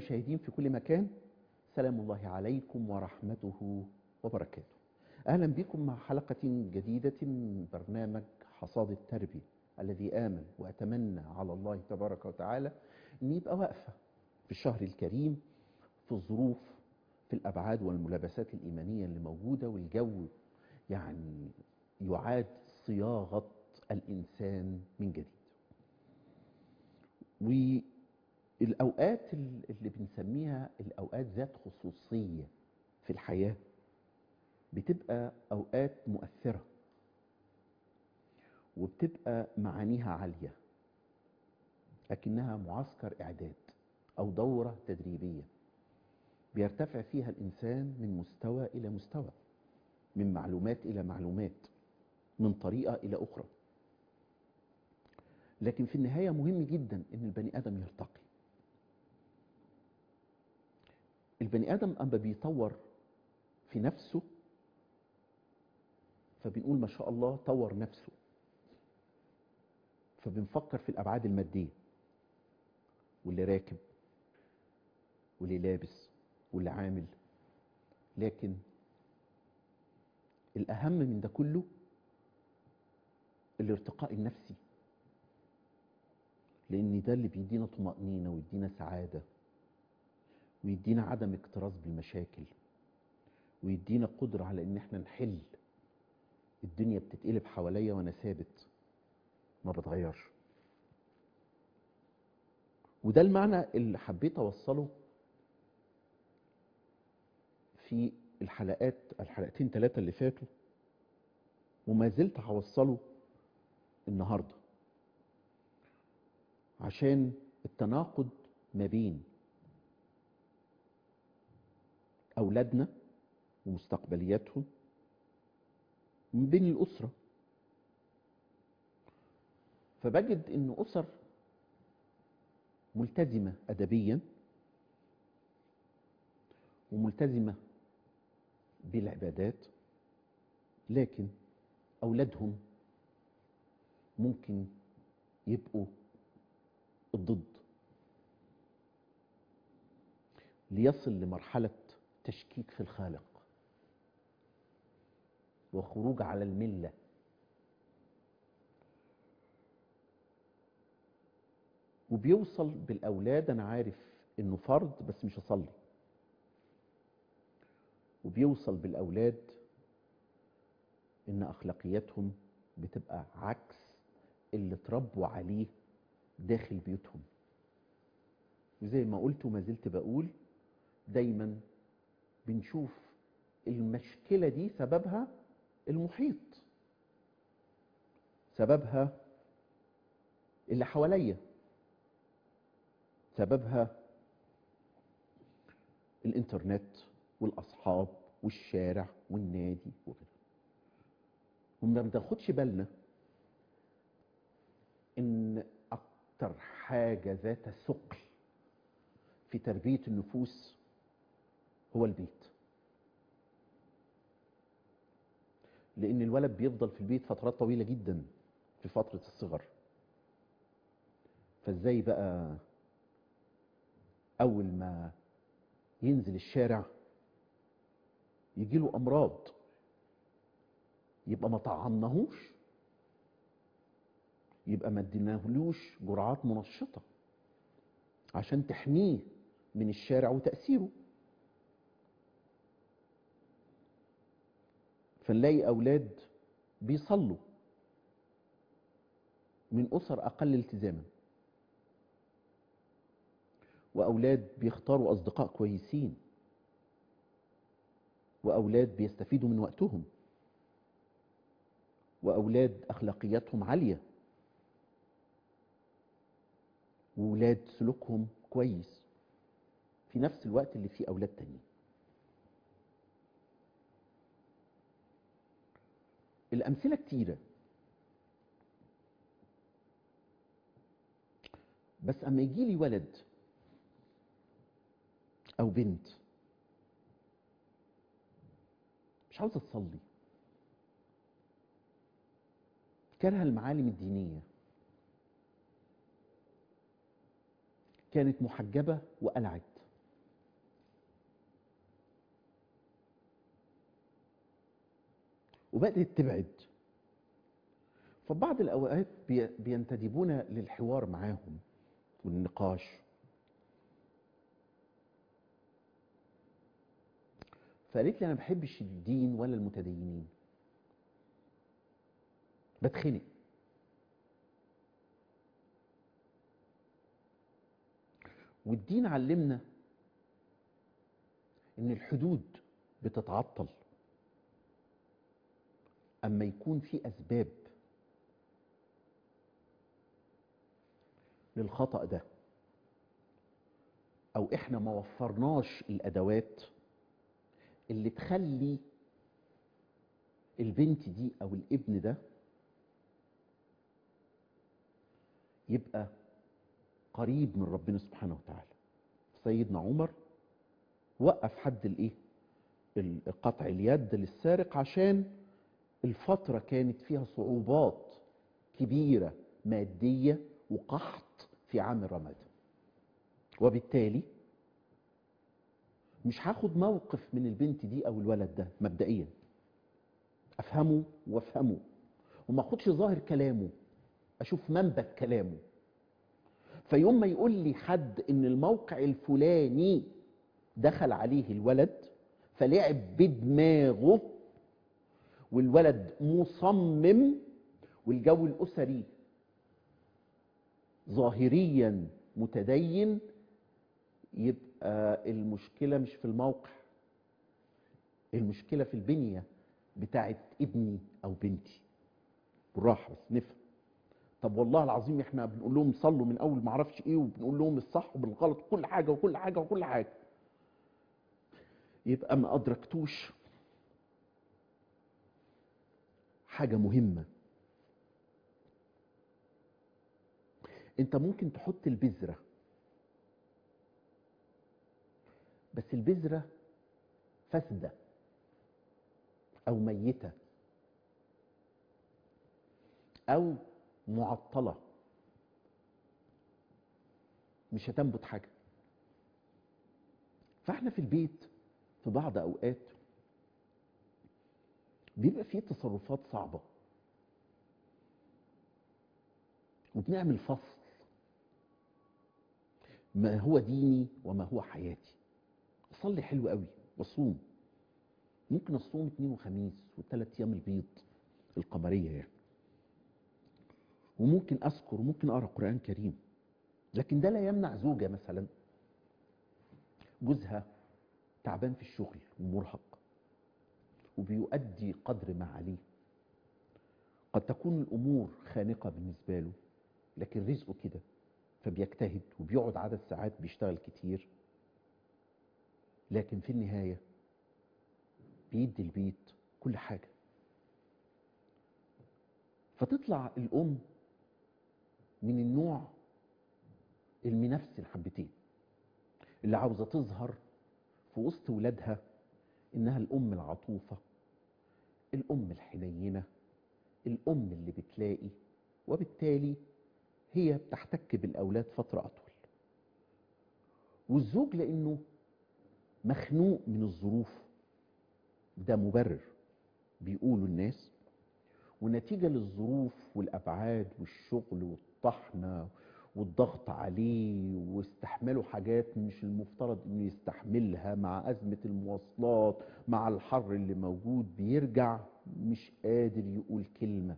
المشاهدين في كل مكان سلام الله عليكم ورحمته وبركاته أهلا بكم مع حلقة جديدة من برنامج حصاد التربية الذي آمن وأتمنى على الله تبارك وتعالى أن يبقى واقفة في الشهر الكريم في الظروف في الأبعاد والملابسات الإيمانية اللي موجودة والجو يعني يعاد صياغة الإنسان من جديد والأوقات اللي بنسميها الأوقات ذات خصوصية في الحياة بتبقى أوقات مؤثرة وبتبقى معانيها عالية لكنها معسكر إعداد أو دورة تدريبية بيرتفع فيها الإنسان من مستوى إلى مستوى من معلومات إلى معلومات من طريقة إلى أخرى لكن في النهاية مهم جدا أن البني آدم يرتقي البني آدم أما بيطور في نفسه فبنقول ما شاء الله طور نفسه فبنفكر في الأبعاد المادية واللي راكب واللي لابس واللي عامل لكن الأهم من ده كله الارتقاء النفسي لأن ده اللي بيدينا طمأنينة ويدينا سعادة ويدينا عدم اكتراث بالمشاكل ويدينا قدرة على إن احنا نحل الدنيا بتتقلب حواليا وأنا ثابت ما بتغيرش وده المعنى اللي حبيت أوصله في الحلقات الحلقتين ثلاثة اللي فاتوا وما زلت هوصله النهارده عشان التناقض ما بين أولادنا ومستقبلياتهم ومن بين الأسرة فبجد إن أسر ملتزمة أدبيا وملتزمة بالعبادات لكن أولادهم ممكن يبقوا الضد ليصل لمرحلة تشكيك في الخالق وخروج على الملة وبيوصل بالأولاد أنا عارف إنه فرض بس مش هصلي وبيوصل بالأولاد إن أخلاقياتهم بتبقى عكس اللي اتربوا عليه داخل بيوتهم وزي ما قلت وما زلت بقول دايما بنشوف المشكلة دي سببها المحيط سببها اللي حواليا سببها الانترنت والاصحاب والشارع والنادي وكده وما بناخدش بالنا ان اكتر حاجة ذات ثقل في تربية النفوس هو البيت لان الولد بيفضل في البيت فترات طويلة جدا في فترة الصغر فازاي بقى اول ما ينزل الشارع يجيله امراض يبقى ما طعمناهوش يبقى ما اديناهولوش جرعات منشطه عشان تحميه من الشارع وتاثيره فنلاقي اولاد بيصلوا من اسر اقل التزاما واولاد بيختاروا اصدقاء كويسين واولاد بيستفيدوا من وقتهم واولاد اخلاقياتهم عاليه وولاد سلوكهم كويس في نفس الوقت اللي فيه اولاد تانيين الامثله كتيره بس اما يجي لي ولد او بنت مش عاوزه تصلي كارهه المعالم الدينيه كانت محجبه وقلعت وبدأت تبعد فبعض الأوقات بي- بينتدبون للحوار معاهم والنقاش فقالت لي أنا ما بحبش الدين ولا المتدينين بتخنق والدين علمنا ان الحدود بتتعطل اما يكون في اسباب للخطأ ده او احنا ما وفرناش الادوات اللي تخلي البنت دي او الابن ده يبقى قريب من ربنا سبحانه وتعالى سيدنا عمر وقف حد الايه ال- قطع اليد للسارق عشان الفترة كانت فيها صعوبات كبيرة مادية وقحط في عام الرمادة وبالتالي مش هاخد موقف من البنت دي او الولد ده مبدئيا افهمه وافهمه وما اخدش ظاهر كلامه اشوف منبت كلامه فيوم ما يقول لي حد ان الموقع الفلاني دخل عليه الولد فلعب بدماغه والولد مصمم والجو الاسري ظاهريا متدين يبقى المشكله مش في الموقع المشكله في البنيه بتاعت ابني او بنتي بالراحه بس نفهم طب والله العظيم احنا بنقول لهم صلوا من اول ما اعرفش ايه وبنقول لهم الصح وبالغلط وكل حاجه وكل حاجه وكل حاجه يبقى ما ادركتوش حاجه مهمه انت ممكن تحط البذره بس البذره فاسده او ميته او معطله مش هتنبت حاجه فاحنا في البيت في بعض اوقات بيبقى فيه تصرفات صعبه وبنعمل فصل ما هو ديني وما هو حياتي اصلي حلو قوي واصوم ممكن اصوم اثنين وخميس والثلاث ايام البيض القمريه يعني وممكن اذكر وممكن اقرا قران كريم لكن ده لا يمنع زوجه مثلا جوزها تعبان في الشغل ومرهق وبيؤدي قدر ما عليه قد تكون الامور خانقه بالنسبه له لكن رزقه كده فبيجتهد وبيقعد عدد ساعات بيشتغل كتير لكن في النهايه بيدي البيت كل حاجه فتطلع الام من النوع المنفسن حبتين اللي عاوزه تظهر في وسط ولادها انها الام العطوفه الام الحنينه الام اللي بتلاقي وبالتالي هي بتحتك بالاولاد فتره اطول والزوج لانه مخنوق من الظروف ده مبرر بيقولوا الناس ونتيجه للظروف والابعاد والشغل والطحنه والضغط عليه واستحماله حاجات مش المفترض انه يستحملها مع ازمه المواصلات مع الحر اللي موجود بيرجع مش قادر يقول كلمه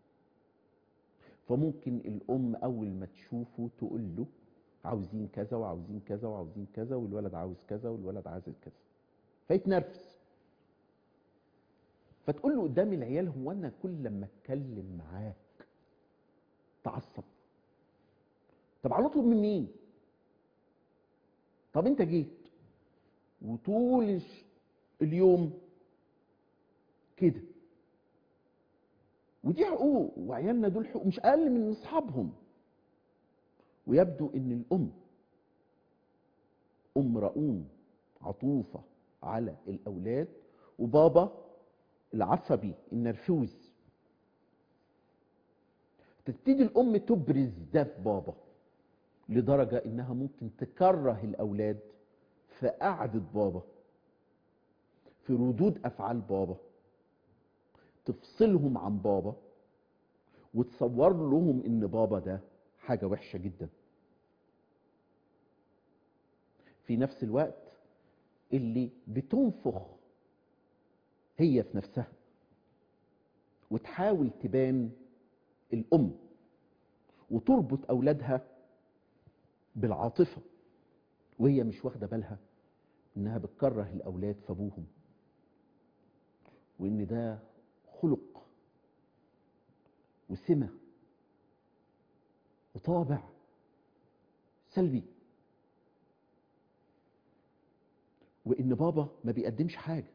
فممكن الام اول ما تشوفه تقول له عاوزين كذا وعاوزين كذا وعاوزين كذا والولد عاوز كذا والولد عاوز كذا فيتنرفز فتقول له قدام العيال هو انا كل لما اتكلم معاك تعصب طب هنطلب من مين طب انت جيت وطول الش- اليوم كده ودي حقوق وعيالنا دول حقوق مش اقل من اصحابهم ويبدو ان الام ام رؤوم عطوفه على الاولاد وبابا العصبي النرفوز تبتدي الام تبرز ده في بابا لدرجه انها ممكن تكره الاولاد في قعده بابا في ردود افعال بابا تفصلهم عن بابا وتصور لهم ان بابا ده حاجة وحشة جدا في نفس الوقت اللي بتنفخ هي في نفسها وتحاول تبان الأم وتربط أولادها بالعاطفة وهي مش واخدة بالها إنها بتكره الأولاد في أبوهم وإن ده خلق وسمة وطابع سلبي وإن بابا ما بيقدمش حاجة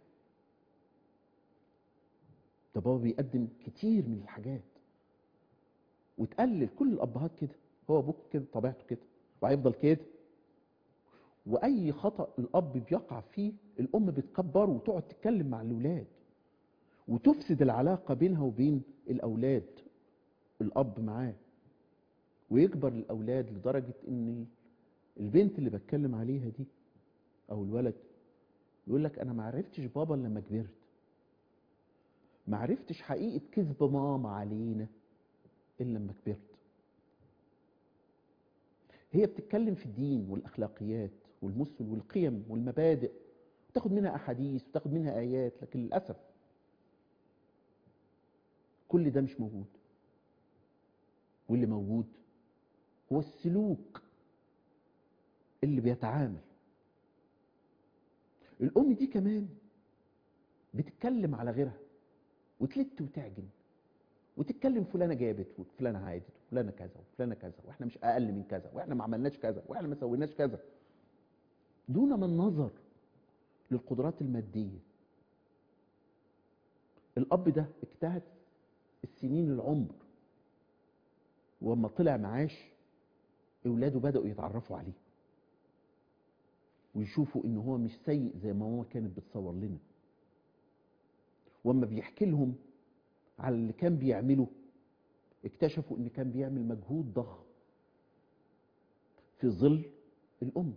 ده بابا بيقدم كتير من الحاجات وتقلل كل الابهات كده هو ابوك كده طبيعته كده وهيفضل كده واي خطا الاب بيقع فيه الام بتكبره وتقعد تتكلم مع الاولاد وتفسد العلاقه بينها وبين الاولاد الاب معاه ويكبر الاولاد لدرجه ان البنت اللي بتكلم عليها دي او الولد يقول لك انا ما عرفتش بابا إلا لما كبرت ما عرفتش حقيقه كذب ماما علينا الا لما كبرت هي بتتكلم في الدين والاخلاقيات والمثل والقيم والمبادئ وتاخد منها احاديث وتاخد منها ايات لكن للاسف كل ده مش موجود واللي موجود هو السلوك اللي بيتعامل الام دي كمان بتتكلم على غيرها وتلت وتعجن وتتكلم فلانه جابت وفلانه عادت وفلانه كذا وفلانه كذا واحنا مش اقل من كذا واحنا ما عملناش كذا واحنا ما سويناش كذا دون من نظر للقدرات الماديه الاب ده اجتهد السنين العمر ولما طلع معاش اولاده بداوا يتعرفوا عليه ويشوفوا ان هو مش سيء زي ما ماما كانت بتصور لنا واما بيحكي لهم على اللي كان بيعمله اكتشفوا ان كان بيعمل مجهود ضخم في ظل الام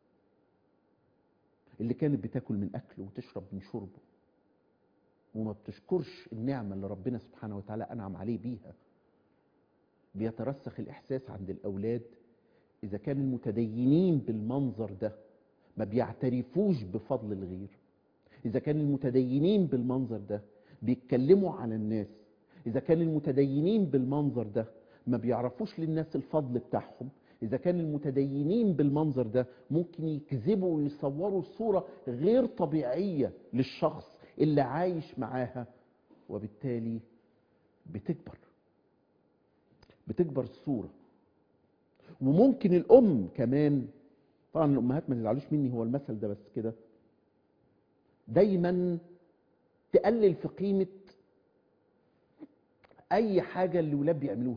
اللي كانت بتاكل من اكله وتشرب من شربه وما بتشكرش النعمه اللي ربنا سبحانه وتعالى انعم عليه بيها بيترسخ الاحساس عند الاولاد اذا كان المتدينين بالمنظر ده ما بيعترفوش بفضل الغير اذا كان المتدينين بالمنظر ده بيتكلموا على الناس اذا كان المتدينين بالمنظر ده ما بيعرفوش للناس الفضل بتاعهم اذا كان المتدينين بالمنظر ده ممكن يكذبوا ويصوروا صوره غير طبيعيه للشخص اللي عايش معاها وبالتالي بتكبر بتكبر الصوره وممكن الام كمان طبعا الامهات ما تزعلوش مني هو المثل ده بس كده دايما تقلل في قيمه اي حاجه اللي الولاد بيعملوها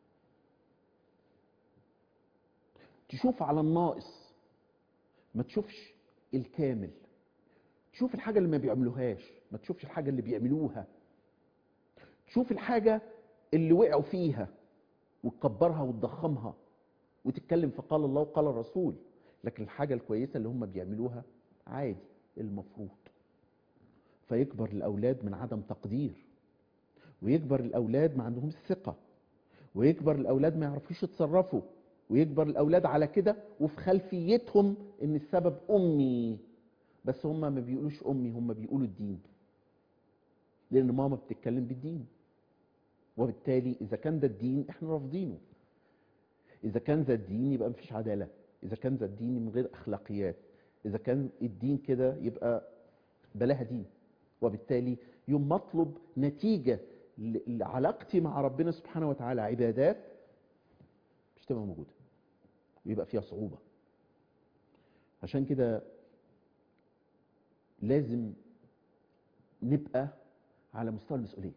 تشوف على الناقص ما تشوفش الكامل تشوف الحاجه اللي ما بيعملوهاش ما تشوفش الحاجه اللي بيعملوها تشوف الحاجه اللي وقعوا فيها وتكبرها وتضخمها وتتكلم في قال الله وقال الرسول لكن الحاجه الكويسه اللي هم بيعملوها عادي المفروض فيكبر الاولاد من عدم تقدير ويكبر الاولاد ما عندهمش ثقه ويكبر الاولاد ما يعرفوش يتصرفوا ويكبر الاولاد على كده وفي خلفيتهم ان السبب امي بس هم ما بيقولوش امي هم بيقولوا الدين لان ماما بتتكلم بالدين وبالتالي اذا كان ده الدين احنا رافضينه اذا كان ذا الدين يبقى مفيش عداله اذا كان ذا الدين من غير اخلاقيات اذا كان الدين كده يبقى بلاها دين وبالتالي يوم مطلب نتيجه لعلاقتي مع ربنا سبحانه وتعالى عبادات مش تبقى موجوده ويبقى فيها صعوبه عشان كده لازم نبقى على مستوى المسؤوليه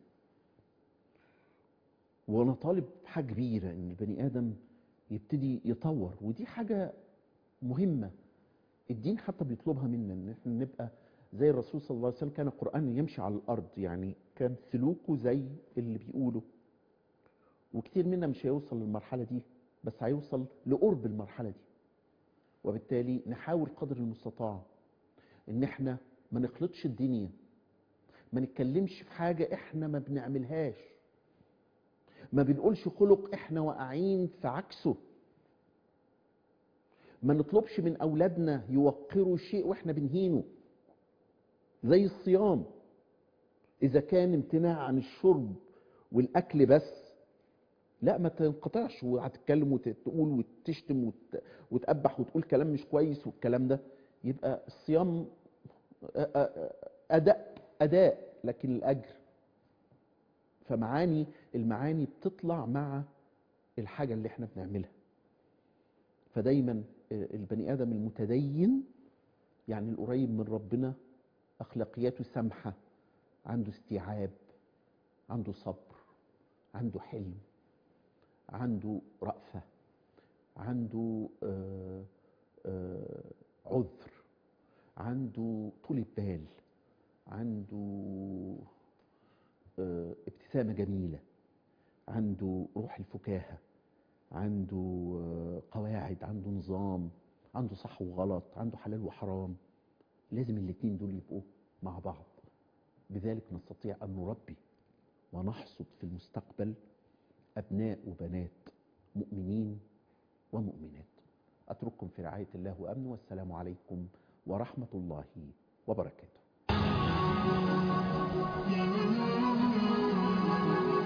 وانا طالب حاجه كبيره ان البني ادم يبتدي يطور ودي حاجه مهمه الدين حتى بيطلبها منا ان احنا نبقى زي الرسول صلى الله عليه وسلم كان القران يمشي على الارض يعني كان سلوكه زي اللي بيقوله وكتير منا مش هيوصل للمرحله دي بس هيوصل لقرب المرحله دي وبالتالي نحاول قدر المستطاع ان احنا ما نخلطش الدنيا ما نتكلمش في حاجة احنا ما بنعملهاش ما بنقولش خلق احنا واقعين في عكسه ما نطلبش من اولادنا يوقروا شيء واحنا بنهينه زي الصيام اذا كان امتناع عن الشرب والاكل بس لا ما تنقطعش وهتتكلم وتقول وتشتم وت... وتقبح وتقول كلام مش كويس والكلام ده يبقى الصيام اداء اداء لكن الاجر فمعاني المعاني بتطلع مع الحاجه اللي احنا بنعملها فدايما البني ادم المتدين يعني القريب من ربنا اخلاقياته سمحه عنده استيعاب عنده صبر عنده حلم عنده رأفة عنده آآ آآ عذر عنده طولة بال عنده ابتسامة جميلة عنده روح الفكاهة عنده قواعد عنده نظام عنده صح وغلط عنده حلال وحرام لازم الاتنين دول يبقوا مع بعض بذلك نستطيع أن نربي ونحصد في المستقبل أبناء وبنات مؤمنين ومؤمنات أترككم في رعاية الله وأمن والسلام عليكم ورحمة الله وبركاته